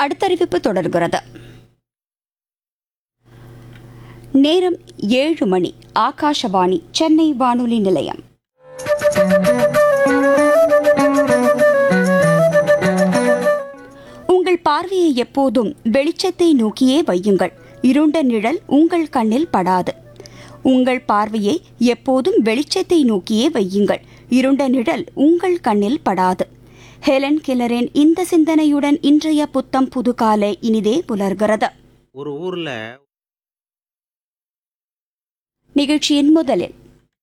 அடுத்த அறிவிப்பு தொடர்கிறது நேரம் ஏழு மணி ஆகாஷவாணி சென்னை வானொலி நிலையம் உங்கள் பார்வையை எப்போதும் வெளிச்சத்தை நோக்கியே வையுங்கள் இருண்ட நிழல் உங்கள் கண்ணில் படாது உங்கள் பார்வையை எப்போதும் வெளிச்சத்தை நோக்கியே வையுங்கள் இருண்ட நிழல் உங்கள் கண்ணில் படாது ஹெலன் கில்லரின் இந்த சிந்தனையுடன் இன்றைய புத்தம் புதுகாலை இனிதே புலர்கிறது ஒரு ஊர்ல நிகழ்ச்சியின் முதலில்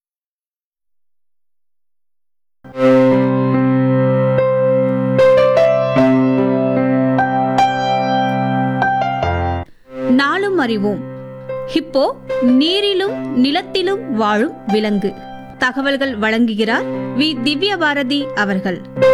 நாளும் அறிவோம் ஹிப்போ நீரிலும் நிலத்திலும் வாழும் விலங்கு தகவல்கள் வழங்குகிறார் வி திவ்ய பாரதி அவர்கள்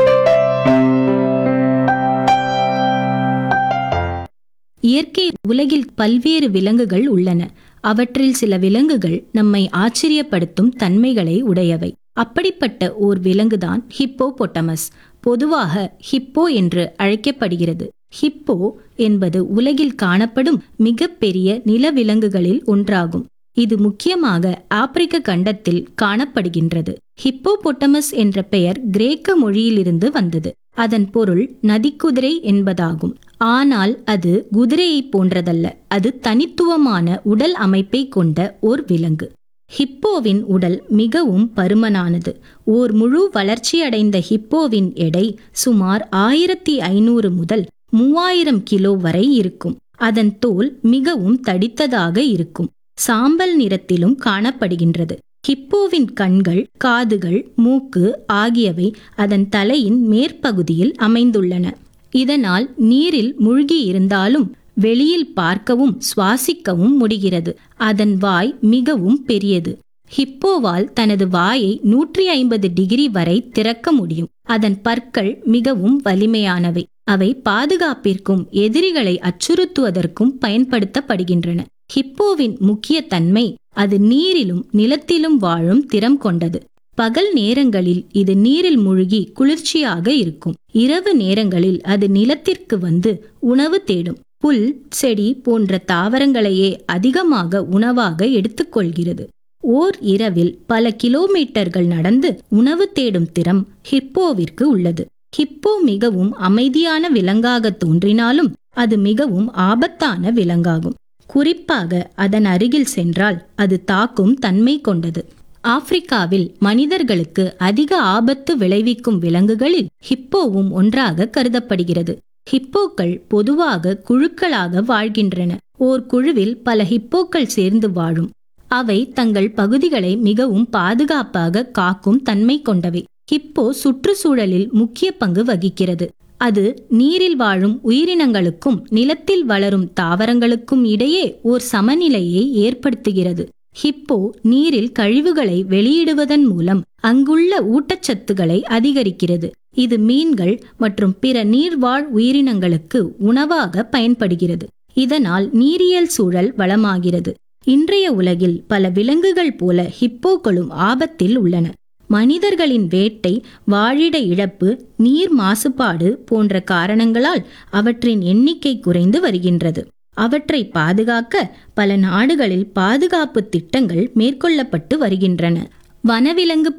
இயற்கை உலகில் பல்வேறு விலங்குகள் உள்ளன அவற்றில் சில விலங்குகள் நம்மை ஆச்சரியப்படுத்தும் தன்மைகளை உடையவை அப்படிப்பட்ட ஓர் விலங்குதான் ஹிப்போபொட்டமஸ் பொதுவாக ஹிப்போ என்று அழைக்கப்படுகிறது ஹிப்போ என்பது உலகில் காணப்படும் மிகப்பெரிய நிலவிலங்குகளில் ஒன்றாகும் இது முக்கியமாக ஆப்பிரிக்க கண்டத்தில் காணப்படுகின்றது ஹிப்போபொட்டமஸ் என்ற பெயர் கிரேக்க மொழியிலிருந்து வந்தது அதன் பொருள் நதிக்குதிரை என்பதாகும் ஆனால் அது குதிரையைப் போன்றதல்ல அது தனித்துவமான உடல் அமைப்பை கொண்ட ஓர் விலங்கு ஹிப்போவின் உடல் மிகவும் பருமனானது ஓர் முழு வளர்ச்சியடைந்த ஹிப்போவின் எடை சுமார் ஆயிரத்தி ஐநூறு முதல் மூவாயிரம் கிலோ வரை இருக்கும் அதன் தோல் மிகவும் தடித்ததாக இருக்கும் சாம்பல் நிறத்திலும் காணப்படுகின்றது ஹிப்போவின் கண்கள் காதுகள் மூக்கு ஆகியவை அதன் தலையின் மேற்பகுதியில் அமைந்துள்ளன இதனால் நீரில் மூழ்கி இருந்தாலும் வெளியில் பார்க்கவும் சுவாசிக்கவும் முடிகிறது அதன் வாய் மிகவும் பெரியது ஹிப்போவால் தனது வாயை நூற்றி ஐம்பது டிகிரி வரை திறக்க முடியும் அதன் பற்கள் மிகவும் வலிமையானவை அவை பாதுகாப்பிற்கும் எதிரிகளை அச்சுறுத்துவதற்கும் பயன்படுத்தப்படுகின்றன ஹிப்போவின் முக்கிய தன்மை அது நீரிலும் நிலத்திலும் வாழும் திறம் கொண்டது பகல் நேரங்களில் இது நீரில் மூழ்கி குளிர்ச்சியாக இருக்கும் இரவு நேரங்களில் அது நிலத்திற்கு வந்து உணவு தேடும் புல் செடி போன்ற தாவரங்களையே அதிகமாக உணவாக எடுத்துக்கொள்கிறது ஓர் இரவில் பல கிலோமீட்டர்கள் நடந்து உணவு தேடும் திறம் ஹிப்போவிற்கு உள்ளது ஹிப்போ மிகவும் அமைதியான விலங்காக தோன்றினாலும் அது மிகவும் ஆபத்தான விலங்காகும் குறிப்பாக அதன் அருகில் சென்றால் அது தாக்கும் தன்மை கொண்டது ஆப்பிரிக்காவில் மனிதர்களுக்கு அதிக ஆபத்து விளைவிக்கும் விலங்குகளில் ஹிப்போவும் ஒன்றாக கருதப்படுகிறது ஹிப்போக்கள் பொதுவாக குழுக்களாக வாழ்கின்றன ஓர் குழுவில் பல ஹிப்போக்கள் சேர்ந்து வாழும் அவை தங்கள் பகுதிகளை மிகவும் பாதுகாப்பாக காக்கும் தன்மை கொண்டவை ஹிப்போ சுற்றுச்சூழலில் முக்கிய பங்கு வகிக்கிறது அது நீரில் வாழும் உயிரினங்களுக்கும் நிலத்தில் வளரும் தாவரங்களுக்கும் இடையே ஓர் சமநிலையை ஏற்படுத்துகிறது ஹிப்போ நீரில் கழிவுகளை வெளியிடுவதன் மூலம் அங்குள்ள ஊட்டச்சத்துக்களை அதிகரிக்கிறது இது மீன்கள் மற்றும் பிற நீர்வாழ் உயிரினங்களுக்கு உணவாக பயன்படுகிறது இதனால் நீரியல் சூழல் வளமாகிறது இன்றைய உலகில் பல விலங்குகள் போல ஹிப்போக்களும் ஆபத்தில் உள்ளன மனிதர்களின் வேட்டை வாழிட இழப்பு நீர் மாசுபாடு போன்ற காரணங்களால் அவற்றின் எண்ணிக்கை குறைந்து வருகின்றது அவற்றை பாதுகாக்க பல நாடுகளில் பாதுகாப்பு திட்டங்கள் மேற்கொள்ளப்பட்டு வருகின்றன வனவிலங்கு